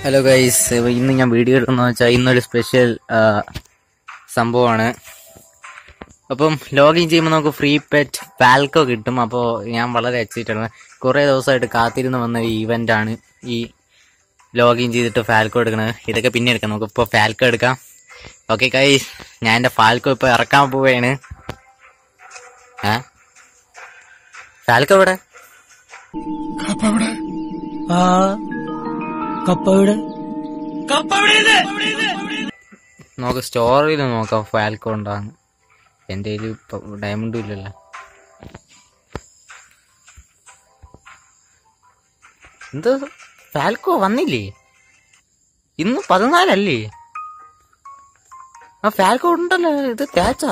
Hello guys ഇന്ന് ഞാൻ video എടുക്കുന്നത് വെച്ചാൽ ഇന്നൊരു സ്പെഷ്യൽ സംഭവമാണ് അപ്പം ലോഗിൻ ചെയ്യുമ്പോൾ നമുക്ക് ഫ്രീ പെറ്റ് പാൽക്കോ കിട്ടും അപ്പോൾ ഞാൻ വളരെ എക്സൈറ്റഡ് ആണ് കുറേ ദിവസമായിട്ട് കാത്തിരുന്ന് വന്ന ഈ ഇവന്റ് ആണ് ഈ ലോഗിൻ ചെയ്തിട്ട് ഫാൽക്കോ എടുക്കണത് ഇതൊക്കെ പിന്നെ എടുക്കാം നമുക്ക് ഇപ്പോൾ ഫാൽക്കോ എടുക്കാം ഓക്കെ ഗൈസ് ഞാൻ എൻ്റെ ഫാൽക്കോ ഇപ്പോൾ ഇറക്കാൻ പോവുകയാണ് ഏ ഫാൽക്കോ ഇവിടെ ആ കപ്പ ഇവിടെ നമുക്ക് സ്റ്റോറിയിൽ നോക്കാം ഫാൽക്കോ ഉണ്ടാകുന്നു എൻ്റെ കയ്യിൽ ഇപ്പൊ ഡയമണ്ടും ഇല്ലല്ലോ എന്ത് ഫാൽക്കോ വന്നില്ലേ ഇന്ന് പതിനാലല്ലേ ആ ഫാൽക്കോ ഉണ്ടല്ലോ ഇത് തേച്ചാ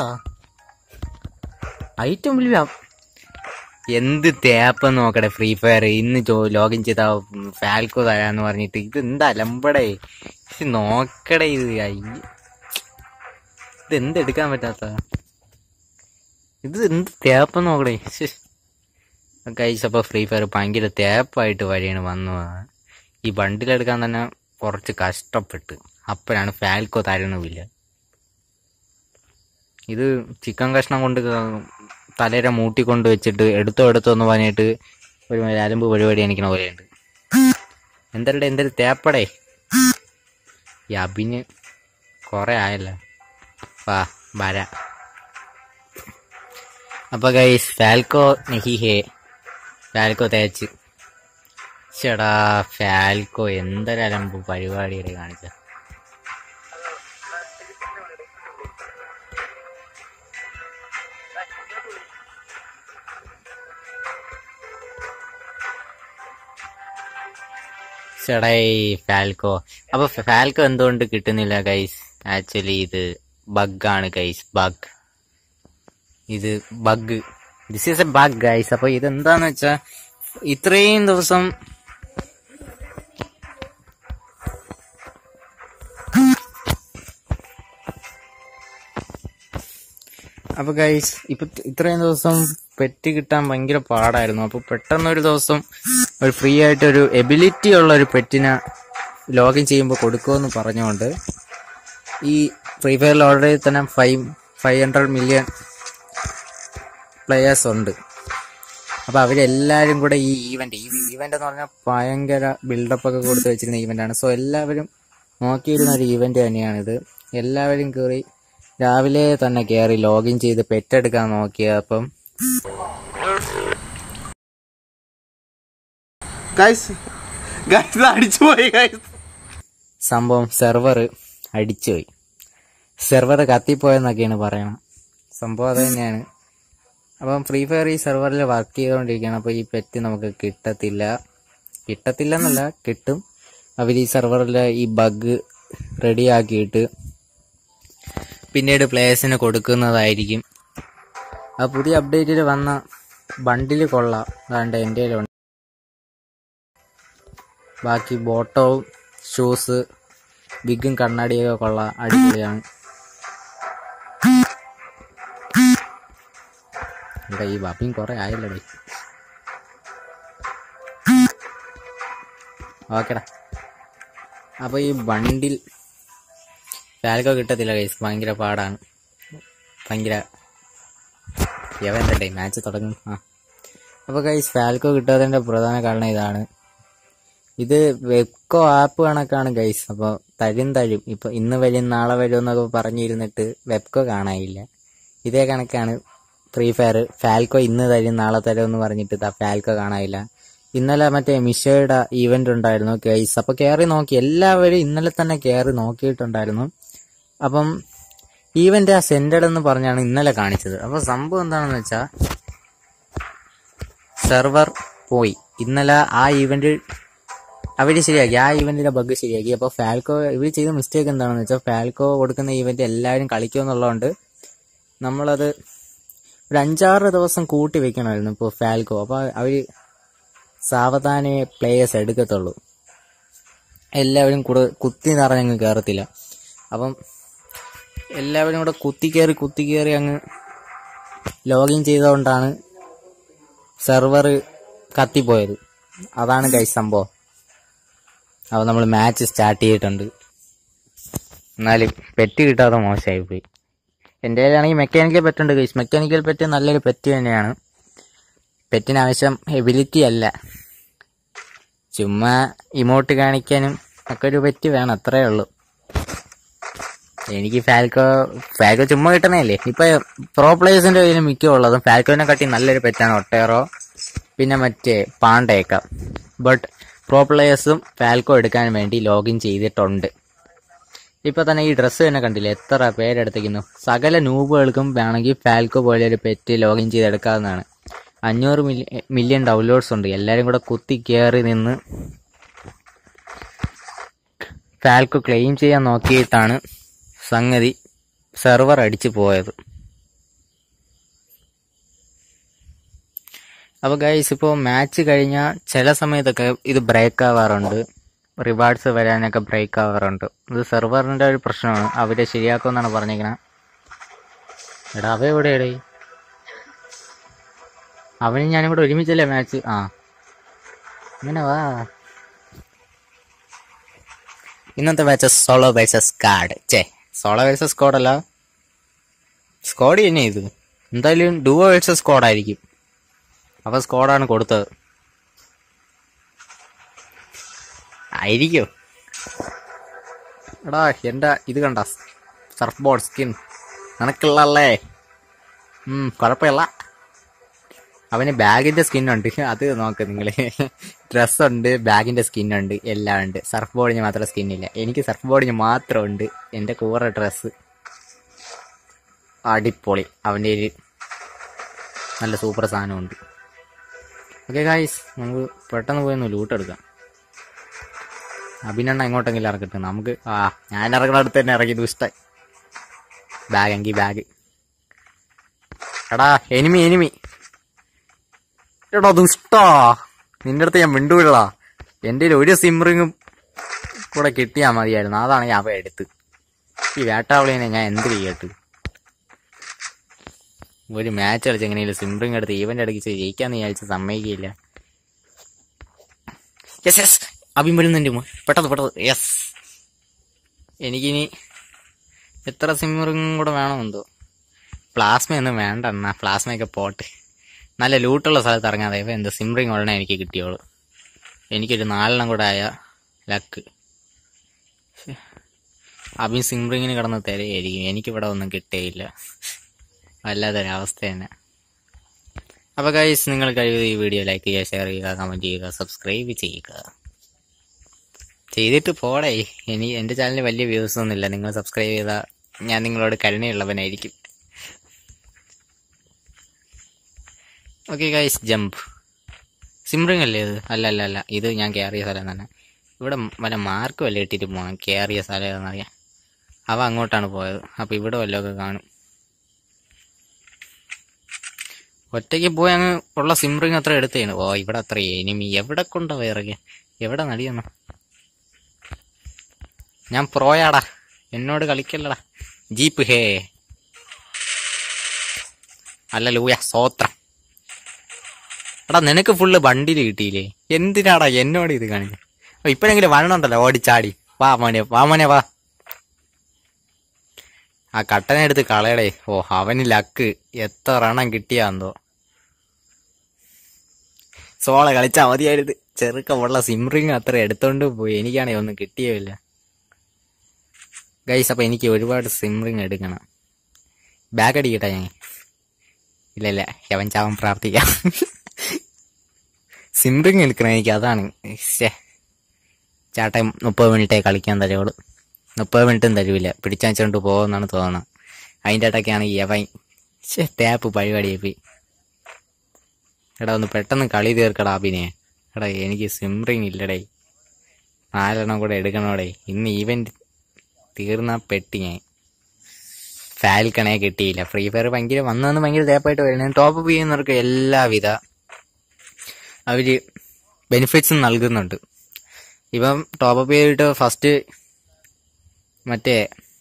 ഐറ്റം ഇല്ല എന്ത് തേപ്പെന്ന് നോക്കട്ടെ ഫ്രീ ഫയർ ഇന്ന് ലോഗിൻ ചെയ്ത ഫാൽക്കോ തരാന്ന് പറഞ്ഞിട്ട് ഇത് എന്താ അലമ്പടേ ഇത് നോക്കടേ ഇത് അയ്യ ഇത് എന്ത് എടുക്കാൻ പറ്റാത്ത ഇത് എന്ത് തേപ്പെന്ന് നോക്കടേ കഴിച്ച് അപ്പൊ ഫ്രീ ഫയർ ഭയങ്കര തേപ്പായിട്ട് വഴിയാണ് വന്നു ഈ ബണ്ടിലെടുക്കാൻ തന്നെ കുറച്ച് കഷ്ടപ്പെട്ട് അപ്പോഴാണ് ഫാൽക്കോ തരണമില്ല ഇത് ചിക്കൻ കഷ്ണം കൊണ്ട് തലേരെ മൂട്ടി കൊണ്ട് വെച്ചിട്ട് എടുത്തോ എടുത്തോ എന്ന് പറഞ്ഞിട്ട് ഒരു അലമ്പ് പരിപാടി എനിക്കണ പോലെയുണ്ട് എന്തരുടെ എന്തൊരു തേപ്പടേ ഈ അഭിന് കൊറേ ആയല്ലോ വാ വര അപ്പൊ ഗൈസ് ഫാൽക്കോ നെഹി ഹേ ഫാൽക്കോ തേച്ച് ചേടാ ഫാൽക്കോ എന്തൊരലമ്പ് പരിപാടിയുടെ കാണിച്ച ചേടായി ഫാൽക്കോ അപ്പൊ ഫാൽക്കോ എന്തുകൊണ്ട് കിട്ടുന്നില്ല ഗൈസ് ആക്ച്വലി ഇത് ബഗ്ഗാണ് ഗൈസ് ബഗ് ഇത് bug this is a bug guys അപ്പൊ ഇത് എന്താന്ന് വെച്ചാ ഇത്രയും ദിവസം അപ്പൊ ഗൈസ് ഇപ്പൊ ഇത്രയും ദിവസം പെറ്റ് കിട്ടാൻ ഭയങ്കര പാടായിരുന്നു അപ്പൊ പെട്ടെന്ന് ഒരു ദിവസം ഒരു ഫ്രീ ആയിട്ട് ഒരു എബിലിറ്റി ഉള്ള ഒരു പെറ്റിനെ ലോഗിൻ ചെയ്യുമ്പോൾ കൊടുക്കുമെന്ന് പറഞ്ഞുകൊണ്ട് ഈ ഫ്രീ ഫയറിൽ ഓൾറെഡി തന്നെ five five hundred million players ഉണ്ട് അപ്പൊ അവരെല്ലാരും കൂടെ ഈ ഈവന്റ് ഈ ഈവന്റ് എന്ന് പറഞ്ഞാൽ ഭയങ്കര ബിൽഡപ്പ് ഒക്കെ കൊടുത്ത് വെച്ചിരുന്ന ഈവന്റ് ആണ് സോ എല്ലാവരും നോക്കിയിരുന്ന ഒരു ഈവന്റ് തന്നെയാണിത് എല്ലാവരും കയറി രാവിലെ തന്നെ കയറി ലോഗിൻ ചെയ്ത് പെറ്റെടുക്കാൻ നോക്കിയപ്പം ഗൈസ് ഗൈസ് അടിച്ചു പോയി ഗൈസ് സംഭവം സെർവർ അടിച്ചുപോയി സെർവർ കത്തിപ്പോയെന്നൊക്കെയാണ് പറയണത് സംഭവം അത് തന്നെയാണ് അപ്പം ഫ്രീ ഫയർ ഈ സെർവറിൽ വർക്ക് ചെയ്തുകൊണ്ടിരിക്കുകയാണ് അപ്പോൾ ഈ പെറ്റ് നമുക്ക് കിട്ടത്തില്ല കിട്ടത്തില്ല എന്നല്ല കിട്ടും അവർ ഈ സെർവറിൽ ഈ ബഗ് റെഡിയാക്കിയിട്ട് പിന്നീട് പ്ലേയേഴ്സിന് കൊടുക്കുന്നതായിരിക്കും ആ പുതിയ അപ്ഡേറ്റിൽ വന്ന ബണ്ടിൽ കൊള്ളാം അതാണ്ട് എൻ്റെ കയ്യിലുണ്ട് ബാക്കി ബോട്ടവും ഷൂസ് വിഗും കണ്ണാടിയൊക്കെ കൊള്ളാം അടിപൊളിയാണ് ഇവിടെ ഈ ബബിയും കുറെ ആയല്ലോടേ ഓക്കെടാ അപ്പൊ ഈ ബണ്ടിൽ ഫാൽക്കോ കിട്ടത്തില്ല കൈസ് ഭയങ്കര പാടാണ് ഭയങ്കര എവൻ്റെ മാച്ച് തുടങ്ങും ആ അപ്പൊ കൈസ് ഫാൽക്കോ കിട്ടാത്തതിന്റെ പ്രധാന കാരണം ഇതാണ് ഇത് വെബ്കോ ആപ്പ് കണക്കാണ് ഗൈസ് അപ്പോൾ തരും തരും ഇപ്പൊ ഇന്ന് വരും നാളെ വരും എന്നൊക്കെ പറഞ്ഞിരുന്നിട്ട് വെബ്കോ കാണാനില്ല ഇതേ കണക്കാണ് ഫ്രീ ഫയർ ഫാൽക്കോ ഇന്ന് തരും നാളെ തരും എന്ന് പറഞ്ഞിട്ട് ഇതാ ഫാൽക്കോ കാണാനില്ല ഇന്നലെ മറ്റേ മിഷോയുടെ ഈവന്റ് ഉണ്ടായിരുന്നു ഗൈസ് അപ്പൊ കയറി നോക്കി എല്ലാവരും ഇന്നലെ തന്നെ കയറി നോക്കിയിട്ടുണ്ടായിരുന്നു അപ്പം ഈവന്റ് ആ സെന്റഡ് എന്ന് പറഞ്ഞാണ് ഇന്നലെ കാണിച്ചത് അപ്പൊ സംഭവം എന്താണെന്ന് വെച്ചാൽ സെർവർ പോയി ഇന്നലെ ആ ഈവന്റ് അവര് ശരിയാക്കി ആ ഈവന്റിന്റെ ബഗ് ശരിയാക്കി അപ്പൊ ഫാൽക്കോ ഇവർ ചെയ്ത മിസ്റ്റേക്ക് എന്താണെന്ന് വെച്ചാൽ ഫാൽക്കോ കൊടുക്കുന്ന ഈവന്റ് എല്ലാവരും കളിക്കുമെന്നുള്ളതുകൊണ്ട് നമ്മളത് ഒരു അഞ്ചാറ് ദിവസം കൂട്ടി വെക്കണമായിരുന്നു ഇപ്പോൾ ഫാൽക്കോ അപ്പൊ അവര് സാവധാനെ പ്ലേയേഴ്സ് എടുക്കത്തുള്ളൂ എല്ലാവരും കൂടെ കുത്തി നിറഞ്ഞങ്ങ് കയറത്തില്ല അപ്പം എല്ലാവരും കൂടെ കുത്തി കയറി കുത്തി കയറി അങ്ങ് ലോഗിൻ ചെയ്തുകൊണ്ടാണ് സെർവർ കത്തിപ്പോയത് അതാണ് ഗൈസ് സംഭവം അപ്പോൾ നമ്മൾ മാച്ച് സ്റ്റാർട്ട് ചെയ്തിട്ടുണ്ട് എന്നാലും പെറ്റ് കിട്ടാതെ മോശമായി പോയി എൻ്റെ കയ്യിലാണെങ്കിൽ മെക്കാനിക്കൽ പെറ്റ് ഉണ്ട് ഗൈസ് മെക്കാനിക്കൽ പെറ്റ് നല്ലൊരു പെറ്റ് തന്നെയാണ് പെറ്റിന് ആവശ്യം എബിലിറ്റി അല്ല ചുമ്മാ ഇമോട്ട് കാണിക്കാനും ഒക്കെ ഒരു പെറ്റ് വേണം അത്രേ ഉള്ളൂ എനിക്ക് ഫാൽക്കോ ഫാൽക്കോ ചുമ്മാ കിട്ടണല്ലേ ഇപ്പൊ പ്രോ പ്ലേയേഴ്സിന്റെ കയ്യിൽ മിക്ക ഉള്ളതും ഫാൽക്കോനെ കാട്ടി നല്ലൊരു പെറ്റാണ് ഒട്ടേറോ പിന്നെ മറ്റേ പാണ്ടയൊക്കെ ബട്ട് പ്രോ പ്ലേയേഴ്സും ഫാൽക്കോ എടുക്കാൻ വേണ്ടി ലോഗിൻ ചെയ്തിട്ടുണ്ട് ഇപ്പൊ തന്നെ ഈ ഡ്രസ്സ് തന്നെ കണ്ടില്ലേ എത്ര പേരെടുത്തിരിക്കുന്നു സകല നൂബുകൾക്കും വേണമെങ്കിൽ ഫാൽക്കോ പോലെ ഒരു പെറ്റ് ലോഗിൻ ചെയ്തെടുക്കാവുന്നതാണ് അഞ്ഞൂറ് മില്യൺ മില്യൺ ഡൗൺലോഡ്സ് ഉണ്ട് എല്ലാവരും കൂടെ കുത്തി കയറി നിന്ന് ഫാൽക്കോ ക്ലെയിം ചെയ്യാൻ നോക്കിയിട്ടാണ് സംഗതി സെർവർ അടിച്ചു പോയത് അപ്പോൾ ഗൈസ് ഇപ്പോൾ മാച്ച് കഴിഞ്ഞാൽ ചില സമയത്തൊക്കെ ഇത് ബ്രേക്ക് ആവാറുണ്ട് റിവാർഡ്സ് വരാനൊക്കെ ബ്രേക്ക് ആവാറുണ്ട് ഇത് സെർവറിൻ്റെ ഒരു പ്രശ്നമാണ് അവരെ ശരിയാക്കുമെന്നാണ് പറഞ്ഞേക്കണത് എടാ അവ എവിടെയാടേ അവനും ഞാനും കൂടെ ഒരുമിച്ചല്ലേ മാച്ച് ആ അങ്ങനെ വാ ഇന്നത്തെ മാച്ച് സോളോ വേഴ്സസ് സ്കാഡ് ചേ സോളോ വേഴ്സസ് സ്കോഡ് അല്ല സ്കോഡ് തന്നെ ഇത് എന്തായാലും ഡുവോ വേഴ്സസ് സ്കോഡ് ആയിരിക്കും അപ്പൊ സ്കോഡാണ് കൊടുത്തത് ആയിരിക്കോ എടാ എന്റെ ഇത് കണ്ട സർഫ് ബോർഡ് സ്കിൻ നിനക്കുള്ളല്ലേ ഉം കുഴപ്പമില്ല അവന് ബാഗിന്റെ സ്കിൻ ഉണ്ട് അത് നോക്ക് നിങ്ങള് ഡ്രസ് ഉണ്ട് ബാഗിന്റെ സ്കിൻ ഉണ്ട് എല്ലാം ഉണ്ട് സർഫ് ബോർഡിന് മാത്രം സ്കിൻ ഇല്ല എനിക്ക് സർഫ് ബോർഡിന് മാത്രം ഉണ്ട് എന്റെ കൂറ ഡ്രസ് അടിപൊളി അവന്റെ ഒരു നല്ല സൂപ്പർ സാധനമുണ്ട് ഓക്കെ ഗായ്സ് നമുക്ക് പെട്ടെന്ന് പോയി ഒന്ന് ലൂട്ട് എടുക്കാം അഭിനണ്ണ എങ്ങോട്ടെങ്കിലും ഇറക്കട്ടെ നമുക്ക് ആ ഞാൻ ഇറങ്ങുന്ന അടുത്ത് തന്നെ ഇറങ്ങി ദുഷ്ടായി ബാഗ് എങ്കിൽ ബാഗ് എടാ എനിമി എനിമി എടാ ദുഷ്ടാ നിന്റെ അടുത്ത് ഞാൻ മിണ്ടൂടാ എൻ്റെ കയ്യിൽ ഒരു സിംറിങ്ങും കൂടെ കിട്ടിയാൽ മതിയായിരുന്നു അതാണ് ഞാൻ അവ എടുത്ത് ഈ വേട്ടാവളിനെ ഞാൻ എന്ത് ചെയ്യട്ട് ഒരു മാച്ച് കളിച്ച് എങ്ങനെയും സിംറിങ് എടുത്ത് ഈവന്റ് അടിച്ച് ജയിക്കാന്ന് വിചാരിച്ച് സമ്മതിക്കില്ല യെസ് യെസ് അഭിം വരുന്നുണ്ട് മോൻ. പെട്ടെന്ന് പെട്ടെന്ന് യെസ് എനിക്കിനി എത്ര സിംറിങ്ങും കൂടെ വേണമെന്തോ പ്ലാസ്മയൊന്നും വേണ്ട എന്നാ പ്ലാസ്മയൊക്കെ പോട്ടെ നല്ല ലൂട്ടുള്ള സ്ഥലത്ത് ഇറങ്ങാതെ ഇവ എന്ത് സിംറിങ് ഉടനെ എനിക്ക് കിട്ടിയോളൂ എനിക്കൊരു നാലെണ്ണം കൂടെ ആയ ലക്ക് അഭിൻ സിംറിങ്ങിന് കിടന്ന് തിരയായിരിക്കും എനിക്കിവിടെ ഒന്നും കിട്ടേയില്ല വല്ലാത്തൊരവസ്ഥ തന്നെ അപ്പോൾ ഗൈസ് നിങ്ങൾ കഴിവ് ഈ വീഡിയോ ലൈക്ക് ചെയ്യുക ഷെയർ ചെയ്യുക കമൻറ്റ് ചെയ്യുക സബ്സ്ക്രൈബ് ചെയ്യുക ചെയ്തിട്ട് പോടേ ഇനി എൻ്റെ ചാനലിൽ വലിയ വ്യൂസ് ഒന്നുമില്ല നിങ്ങൾ സബ്സ്ക്രൈബ് ചെയ്താൽ ഞാൻ നിങ്ങളോട് കരുണയുള്ളവനായിരിക്കും ഓക്കെ ഗൈസ് ജമ്പ് സിംറിങ് അല്ലേ ഇത് അല്ല അല്ല അല്ല ഇത് ഞാൻ കയറിയ സ്ഥലം തന്നെ ഇവിടെ വല്ല മാർക്ക് വല്ല ഇട്ടിട്ട് പോകണം കയറിയ സ്ഥലം ഏതെന്നറിയാം അവ അങ്ങോട്ടാണ് പോയത് അപ്പോൾ ഇവിടെ വല്ലതൊക്കെ കാണും ഒറ്റയ്ക്ക് പോയി അങ്ങ് ഉള്ള സിംറിങ് അത്ര എടുത്തേണ് ഓ ഇവിടെ അത്ര എനിമി എവിടെ കൊണ്ടോ ഇറങ്ങി എവിടെ നടിയെന്നു ഞാൻ പ്രോയാടാ എന്നോട് കളിക്കല്ലടാ ജീപ്പ് ഹേ അല്ല ലൂയ സോത്രം എടാ നിനക്ക് ഫുള്ള് വണ്ടിയിൽ കിട്ടിയില്ലേ എന്തിനാടാ എന്നോട് ഇത് കാണിക്കുന്നത് ഓ ഇപ്പഴെങ്കിലും വരണുണ്ടല്ലോ ഓടിച്ചാടി വാ മോനെ വാ മോനെ വാ ആ കട്ടനെ എടുത്ത് കളയടേ ഓ അവന് ലക്ക് എത്ര എണ്ണം കിട്ടിയാന്തോ സോള കളിച്ചാ മതിയായിരുന്നു ചെറുക്കമുള്ള സിംറിങ് അത്ര എടുത്തോണ്ട് പോയി എനിക്കാണെങ്കിൽ ഒന്നും കിട്ടിയമില്ല ഗൈസ് അപ്പൊ എനിക്ക് ഒരുപാട് സിംറിങ് എടുക്കണം ബാഗ് അടിക്കട്ടെ ഞാൻ ഇല്ല ഇല്ല യവൻ ചാവൻ പ്രാർത്ഥിക്കാം സിംറിങ് എടുക്കണം എനിക്ക് അതാണ് ശ്ശേ. ചേട്ടൻ മുപ്പത് മിനിറ്റേ കളിക്കാൻ തരുള്ളൂ മുപ്പത് മിനിറ്റും തരൂല പിടിച്ചോണ്ട് പോകുമെന്നാണ് തോന്നുന്നത് അതിൻ്റെ ഇടയ്ക്കാണ് ഈ യവൻ ശ്ശേ, ടാപ്പ് പരിപാടിയായി പോയി എടാ ഒന്ന് പെട്ടെന്ന് കളി തീർക്കടാ അഭിനയ എടാ എനിക്ക് സിംറിങ് ഇല്ലടേ നാലെണ്ണം കൂടെ എടുക്കണോടെ ഇന്ന് ഈവന്റ് തീർന്ന പെട്ടി ഞാൻ ഫാൽക്കണേ കിട്ടിയില്ല ഫ്രീ ഫയർ ഭയങ്കര വന്നു ഭയങ്കര തേപ്പായിട്ട് വരുന്നത് ടോപ്പ് അപ്പ് ചെയ്യുന്നവർക്ക് എല്ലാവിധ അവര് ബെനിഫിറ്റ്സും നൽകുന്നുണ്ട് ഇപ്പം ടോപ്പ് അപ്പ് ചെയ്തിട്ട് ഫസ്റ്റ് മറ്റേ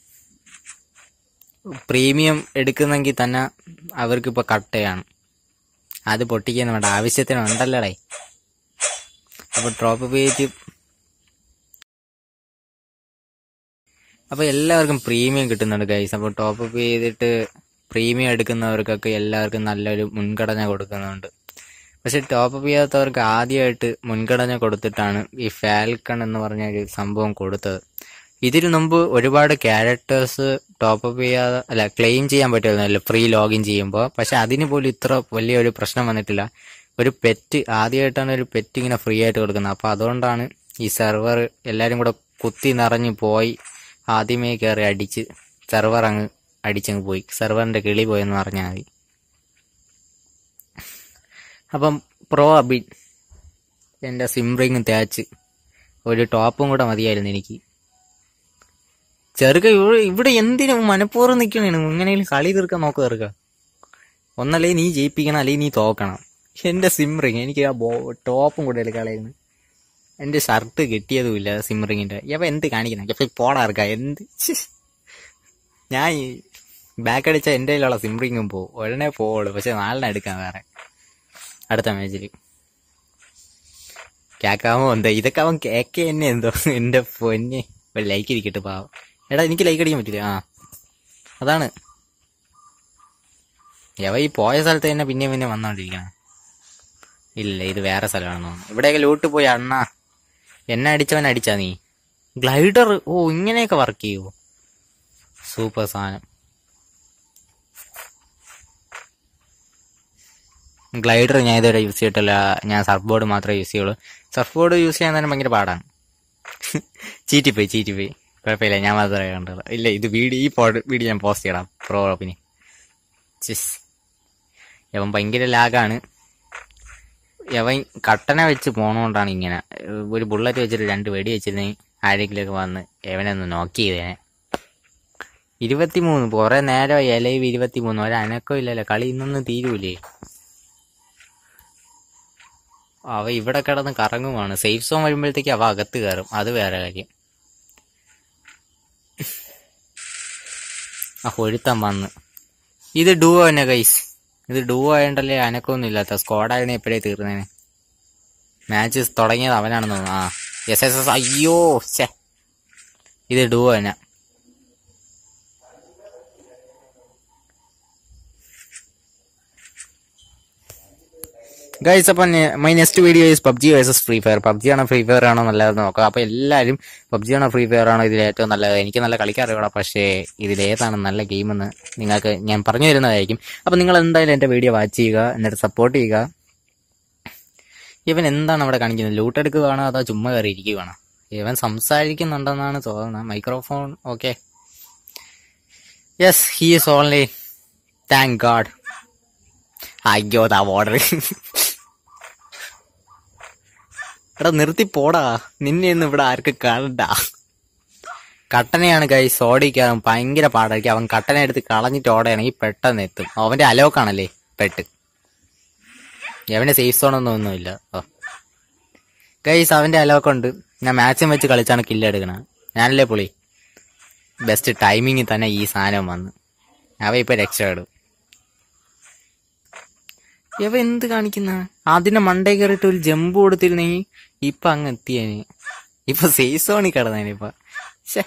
പ്രീമിയം എടുക്കുന്നെങ്കിൽ തന്നെ അവർക്ക് ഇപ്പൊ കട്ടയാണ് അത് പൊട്ടിക്കുന്ന വേണ്ട ആവശ്യത്തിന് ഉണ്ടല്ലോടേ അപ്പൊ ഡ്രോപ്പ് പേജ് അപ്പോൾ എല്ലാവർക്കും പ്രീമിയം കിട്ടുന്നുണ്ട് ഗൈസ് അപ്പോൾ ടോപ്പ് അപ്പ് ചെയ്തിട്ട് പ്രീമിയം എടുക്കുന്നവർക്കൊക്കെ എല്ലാവർക്കും നല്ലൊരു മുൻഗണന കൊടുക്കുന്നുണ്ട് പക്ഷെ ടോപ്പ് അപ്പ് ചെയ്യാത്തവർക്ക് ആദ്യമായിട്ട് മുൻഗണന കൊടുത്തിട്ടാണ് ഈ ഫാൽക്കൺ എന്ന് പറഞ്ഞ ഒരു സംഭവം കൊടുത്തത് ഇതിനു മുമ്പ് ഒരുപാട് ക്യാരക്ടേഴ്സ് ടോപ്പ് അപ്പ് ചെയ്യാതെ അല്ല ക്ലെയിം ചെയ്യാൻ പറ്റുമായിരുന്നല്ലോ ഫ്രീ ലോഗിൻ ചെയ്യുമ്പോൾ പക്ഷെ അതിന് പോലും ഇത്ര വലിയൊരു പ്രശ്നം വന്നിട്ടില്ല ഒരു പെറ്റ് ആദ്യമായിട്ടാണ് ഒരു പെറ്റ് ഇങ്ങനെ ഫ്രീ ആയിട്ട് കൊടുക്കുന്നത് അപ്പോൾ അതുകൊണ്ടാണ് ഈ സെർവർ എല്ലാവരും കൂടെ കുത്തി നിറഞ്ഞു പോയി ആദ്യമേ കയറി അടിച്ച് സെർവർ അങ്ങ് അടിച്ചങ്ങ് പോയി സെർവറിന്റെ കിളി പോയെന്ന് പറഞ്ഞാൽ മതി അപ്പം പ്രോ അബിൻ എൻ്റെ സിംറിങ് തേച്ച് ഒരു ടോപ്പും കൂടെ മതിയായിരുന്നു എനിക്ക് ചെറുക്ക ഇവിടെ ഇവിടെ എന്തിനും മനഃപൂർവ്വം നിൽക്കണേണ് എങ്ങനെയും കളി തീർക്കാൻ നോക്ക് തീർക്ക ഒന്നല്ലേ നീ ജയിപ്പിക്കണം അല്ലെങ്കിൽ നീ തോക്കണം എന്റെ സിംറിങ് എനിക്ക് ആ ബോ ടോപ്പും കൂടെ കളയുന്നു എന്റെ ഷർട്ട് കിട്ടിയതുമില്ല സിംറിങ്ങിന്റെ ഇവ എന്ത് കാണിക്കണം ഇപ്പൊ പോടാർക്ക എന്ത് ശ്ശ്. ഞാൻ ബാക്ക് അടിച്ച എന്റെ കയ്യിലുള്ള സിംറിങ്ങും പോവും ഉടനെ പോവുള്ളൂ പക്ഷെ നാളിനെ എടുക്കാം വേറെ അടുത്ത മാച്ചിൽ കേക്കാമോ എന്താ ഇതൊക്കെ അവൻ കേക്ക തന്നെ എന്തോ എന്റെ പൊന്നെ ഒരു ലൈക്ക് ഇരിക്കട്ടെ പാവം എടാ എനിക്ക് ലൈക്ക് അടിക്കാൻ പറ്റില്ല ആ അതാണ് യവ ഈ പോയ സ്ഥലത്ത് തന്നെ പിന്നെ പിന്നെ വന്നോണ്ടിരിക്കണം ഇല്ല ഇത് വേറെ സ്ഥലമാണെന്ന് തോന്നുന്നു ഇവിടെയൊക്കെ ലൂട്ട് പോയി അണ്ണാ എന്നെ അടിച്ചവൻ അടിച്ചാ നീ ഗ്ലൈഡർ ഓ ഇങ്ങനെയൊക്കെ വർക്ക് ചെയ്യുമോ സൂപ്പർ സാധനം ഗ്ലൈഡർ ഞാൻ ഇതുവരെ യൂസ് ചെയ്തിട്ടില്ല ഞാൻ സർഫ് ബോർഡ് മാത്രമേ യൂസ് ചെയ്യുള്ളൂ സർഫ് ബോർഡ് യൂസ് ചെയ്യാൻ തന്നെ ഭയങ്കര പാടാണ് ചീറ്റിപ്പോയി ചീറ്റിപ്പോയി കുഴപ്പമില്ല ഞാൻ മാത്രമേ കണ്ടുള്ളൂ ഇല്ല ഇത് വീഡിയോ ഈ പോ വീഡിയോ ഞാൻ പോസ്റ്റ് ചെയ്യണം പ്രോ പിന്നെ ചിസ് യവൻ ഭയങ്കര ലാഗാണ് യവൻ കട്ടന വെച്ച് പോണോണ്ടാണ് ഇങ്ങനെ ഒരു ബുള്ളറ്റ് വെച്ചിട്ട് രണ്ട് വെടി വെച്ചിരുന്നെങ്കിൽ ആരെങ്കിലുമൊക്കെ വന്ന് യവനൊന്ന് നോക്കി ചെയ്തേനെ ഇരുപത്തിമൂന്ന് കുറെ നേരം ഇലയും ഇരുപത്തിമൂന്ന് ഒരു അനക്കം ഇല്ലല്ലോ കളി ഇന്നൊന്നും തീരൂലേ അവ ഇവിടെ കിടന്ന് കറങ്ങുവാണ് സേഫ് സോൺ വരുമ്പോഴത്തേക്ക് അവ അകത്ത് കയറും അത് വേറെ കാര്യം ആ ഒരുത്തൻ വന്ന് ഇത് ഡുവോ തന്നെ കൈസ് ഇത് ഡുവോ ആയതുകൊണ്ടല്ലേ അനക്കൊന്നും ഇല്ലാത്ത സ്ക്വാഡായിരുന്നു എപ്പോഴേ തീർന്നേനെ മാച്ച് തുടങ്ങിയത് അവനാണെന്ന് തോന്നുന്നു ആ എസ് എസ് എസ് അയ്യോ ഛേ ഇത് ഡുവോ തന്നെ ഗൈസ് അപ്പം my next video is PUBG versus free fire PUBG ആണോ ഫ്രീ ഫയർ ആണോ നല്ലതെന്ന് നോക്കാം അപ്പൊ എല്ലാവരും പബ്ജി ആണോ ഫ്രീ ഫയർ ആണോ ഇതിൽ ഏറ്റവും നല്ലത് എനിക്ക് നല്ല കളിക്കാൻ അറിയണം പക്ഷേ ഇതിലേതാണ് നല്ല ഗെയിമെന്ന് നിങ്ങൾക്ക് ഞാൻ പറഞ്ഞു തരുന്നതായിരിക്കും അപ്പൊ നിങ്ങൾ എന്തായാലും എന്റെ വീഡിയോ വാച്ച് ചെയ്യുക എന്നിട്ട് സപ്പോർട്ട് ചെയ്യുക ഇവൻ എന്താണ് അവിടെ കാണിക്കുന്നത് ലൂട്ട് എടുക്കുകയാണോ അതോ ചുമ്മാ കയറി ഇരിക്കുകയാണോ ഇവൻ സംസാരിക്കുന്നുണ്ടെന്നാണ് തോന്നുന്നത് microphone okay yes he is only thank god അയ്യോ ദാ ഓർഡർ എടാ നിർത്തി പോടാ നിന്നെ ഒന്നും ഇവിടെ ആർക്ക് കാണണ്ട കട്ടനെയാണ് കൈ ഓടിക്കാൻ ഭയങ്കര പാടായിരിക്കും അവൻ കട്ടനെ എടുത്ത് കളഞ്ഞിട്ട് ഓടുകയാണെങ്കിൽ പെട്ടെന്ന് എത്തും അവന്റെ അലോക്കാണല്ലേ പെട്ട് അവന്റെ സേഫ് സോൺ ഒന്നും ഒന്നുമില്ല ഓ ഗൈസ് അവന്റെ അലോക്കുണ്ട് ഞാൻ മാച്ചും വെച്ച് കളിച്ചാണ് കില്ല് എടുക്കണത് ഞാനല്ലേ പുളി ബെസ്റ്റ് ടൈമിങ്ങിൽ തന്നെ ഈ സാധനം വന്ന് അവ ഇപ്പൊ രക്ഷപ്പെടും ഇവ എന്ത് കാണിക്കുന്ന അതിന്റെ മണ്ടേ കയറിയിട്ട് ഒരു ജമ്പ് കൊടുത്തിരുന്നെങ്കിൽ ഇപ്പൊ അങ്ങ് എത്തിയേനെ ഇപ്പൊ സേഫ് സോണിൽ കിടന്നേനെ ഇപ്പൊ ശ്ശേ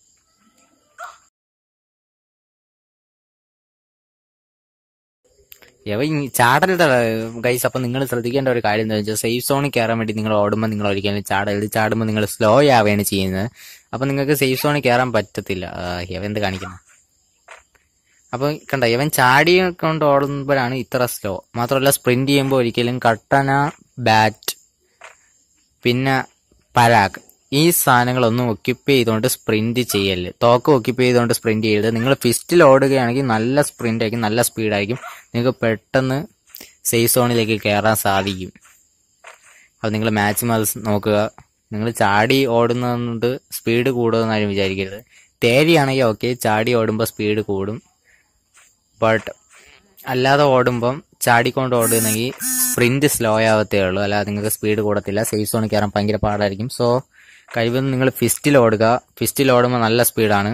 യവ ചാടരുത് ഗൈസ് അപ്പൊ നിങ്ങൾ ശ്രദ്ധിക്കേണ്ട ഒരു കാര്യം എന്താ വെച്ചാൽ സേഫ് സോണിൽ കയറാൻ വേണ്ടി നിങ്ങൾ ഓടുമ്പോൾ നിങ്ങൾ ഒരിക്കലും ചാടരുത് ചാടുമ്പോൾ നിങ്ങൾ സ്ലോ ആവുകയാണ് ചെയ്യുന്നത് അപ്പൊ നിങ്ങൾക്ക് സേഫ് സോണിൽ കയറാൻ പറ്റത്തില്ല ആ, യവ എന്ത് കാണിക്കുന്നു അപ്പൊ കണ്ട ഇവൻ ചാടി കൊണ്ട് ഓടുമ്പോഴാണ് ഇത്ര സ്ലോ മാത്രമല്ല സ്പ്രിന്റ് ചെയ്യുമ്പോൾ ഒരിക്കലും കട്ടന ബാറ്റ് പിന്നെ പരാഗ് ഈ സാധനങ്ങളൊന്നും ഒക്യുപ്പ് ചെയ്തുകൊണ്ട് സ്പ്രിന്റ് ചെയ്യല് തോക്ക് ഒക്യുപ്പ് ചെയ്തുകൊണ്ട് സ്പ്രിന്റ് ചെയ്യരുത് നിങ്ങൾ ഫിസ്റ്റിൽ ഓടുകയാണെങ്കിൽ നല്ല സ്പ്രിന്റ് ആയിരിക്കും നല്ല സ്പീഡായിരിക്കും നിങ്ങൾക്ക് പെട്ടെന്ന് സേഫ് സോണിലേക്ക് കയറാൻ സാധിക്കും അത് നിങ്ങൾ മാച്ച് അത് നോക്കുക നിങ്ങൾ ചാടി ഓടുന്നത് സ്പീഡ് കൂടുമെന്ന് ആരും വിചാരിക്കരുത് തേരിയാണെങ്കിൽ ഓക്കെ ചാടി ഓടുമ്പോൾ സ്പീഡ് കൂടും ബട്ട് അല്ലാതെ ഓടുമ്പം ചാടിക്കൊണ്ട് ഓടുന്നെങ്കിൽ സ്പ്രിന്റ് സ്ലോ ആവത്തേ ഉള്ളൂ അല്ലാതെ നിങ്ങൾക്ക് സ്പീഡ് കൂടത്തില്ല സേഫ് സോണിൽ കയറാൻ ഭയങ്കര പാടായിരിക്കും സോ കഴിവതും നിങ്ങൾ ഫിസ്റ്റിൽ ഓടുക ഫിസ്റ്റിൽ ഓടുമ്പോൾ നല്ല സ്പീഡാണ്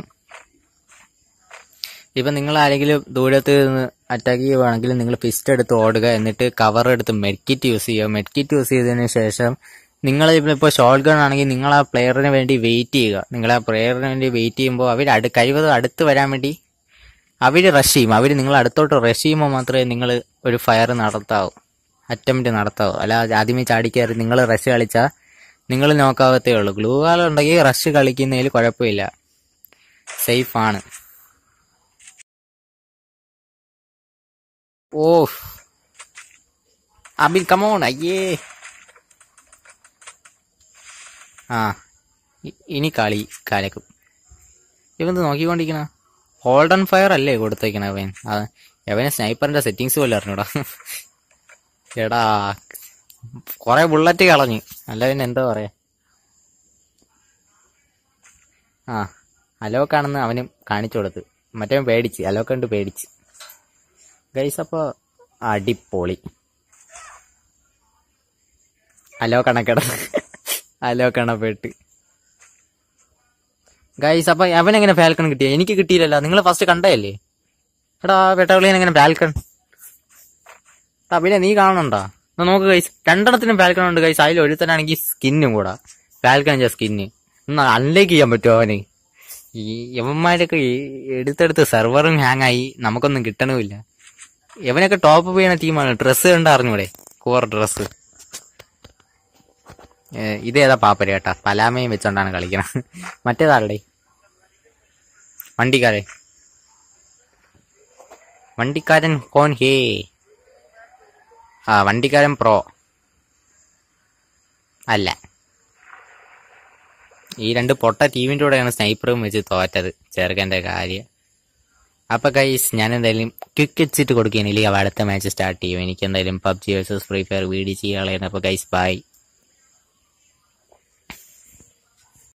ഇപ്പൊ നിങ്ങൾ ആരെങ്കിലും ദൂരത്ത് നിന്ന് അറ്റാക്ക് ചെയ്യുവാണെങ്കിൽ നിങ്ങൾ ഫിസ്റ്റ് എടുത്ത് ഓടുക എന്നിട്ട് കവർ എടുത്ത് മെഡ്കിറ്റ് യൂസ് ചെയ്യുക മെഡ്കിറ്റ് യൂസ് ചെയ്തതിന് ശേഷം നിങ്ങൾ ഇപ്പോൾ ഷോർട്ട് ഗൺ ആണെങ്കിൽ നിങ്ങൾ ആ പ്ലെയറിന് വേണ്ടി വെയിറ്റ് ചെയ്യുക നിങ്ങൾ ആ പ്ലെയറിന് വേണ്ടി വെയിറ്റ് ചെയ്യുമ്പോൾ അവർ അടു കഴിവതും അടുത്ത് വരാൻ വേണ്ടി അവർ റഷ് ചെയ്യും അവർ നിങ്ങൾ അടുത്തോട്ട് റഷ് ചെയ്യുമ്പോൾ മാത്രമേ നിങ്ങൾ ഒരു ഫയർ നടത്താവൂ അറ്റംപ്റ്റ് നടത്താവൂ അല്ല ആദ്യമേ ചാടിക്കയറി നിങ്ങൾ റഷ് കളിച്ചാൽ നിങ്ങൾ നോക്കാവത്തേ ഉള്ളൂ ഗ്ലൂ വാൾ ഉണ്ടെങ്കിൽ റഷ് കളിക്കുന്നതിൽ കുഴപ്പമില്ല സേഫ് ആണ് ഓ അബിൻ കമോൺ അയ്യേ ആ ഇ- ഇനി കളി കാലക്കും ഇവന്ത് നോക്കിക്കൊണ്ടിരിക്കണ ഹോൾഡ് ആൻഡ് ഫയർ അല്ലേ കൊടുത്തേക്കണ അവൻ ആ, അവന് സ്നൈപ്പറിന്റെ സെറ്റിങ്സ് പോലും അറിഞ്ഞൂടാ എടാ കൊറേ ബുള്ളറ്റ് കളഞ്ഞു അല്ല പിന്നെ എന്താ പറയാ ആ അലോക്കാണെന്ന് അവനും കാണിച്ചു കൊടുത്ത് മറ്റവൻ പേടിച്ച് അലോക്ക് കണ്ട് പേടിച്ച് ഗൈസ് അപ്പൊ അടിപൊളി അലോ കണക്കട അലോ കണപ്പെട്ട് ഗൈസ് അപ്പൊ അവൻ എങ്ങനെ ഫാൽക്കൺ കിട്ടിയ എനിക്ക് കിട്ടിയില്ലല്ലോ നിങ്ങൾ ഫസ്റ്റ് കണ്ടതല്ലേ എടാ വെട്ടവിളിയൻ എങ്ങനെ ഫാൽക്കൺ എടാ പിന്നെ നീ കാണണണ്ടാ എന്നാ നോക്ക് ഗൈസ് രണ്ടെണ്ണത്തിനും ഫാൽക്കൺ ഉണ്ട് ഗൈസ് അതിൽ ഒരുത്തനാണെങ്കിൽ സ്കിന്നും കൂടാ ഫാൽക്കൺ സ്കിന്ന് എന്നാ അൺലേക്ക് ചെയ്യാൻ പറ്റുമോ അവന് ഈ യവന്മാരൊക്കെ ഈ എടുത്തെടുത്ത് സെർവറും ഹാങ് ആയി നമുക്കൊന്നും കിട്ടണമില്ല ഇവനൊക്കെ ടോപ്പ് ചെയ്യണ ടീമാണ് ഡ്രസ്സ് കണ്ട് അറിഞ്ഞൂടെ കോർ ഡ്രസ്സ് ഇതേതാ പാപ്പര് കേട്ടാ പലാമയും വെച്ചോണ്ടാണ് കളിക്കണം മറ്റേതാളുടെ വണ്ടിക്കാരൻ വണ്ടിക്കാരൻ കോൻ ഹേ ആ വണ്ടിക്കാരൻ പ്രോ അല്ല ഈ രണ്ട് പൊട്ട ടീമിന്റെ കൂടെയാണ് സ്നൈപ്പറും വെച്ച് തോറ്റത് ചെറുക്കന്റെ കാര്യം അപ്പൊ ഗൈസ് ഞാൻ എന്തായാലും ക്വിക്ക് വെച്ചിട്ട് കൊടുക്കുകയാണെങ്കിൽ അവ അടുത്ത മാച്ച് സ്റ്റാർട്ട് ചെയ്യും എനിക്ക് എന്തായാലും PUBG versus free fire video ചെയ്യാനുള്ളതാണ് അപ്പൊ ഗൈസ് ബൈ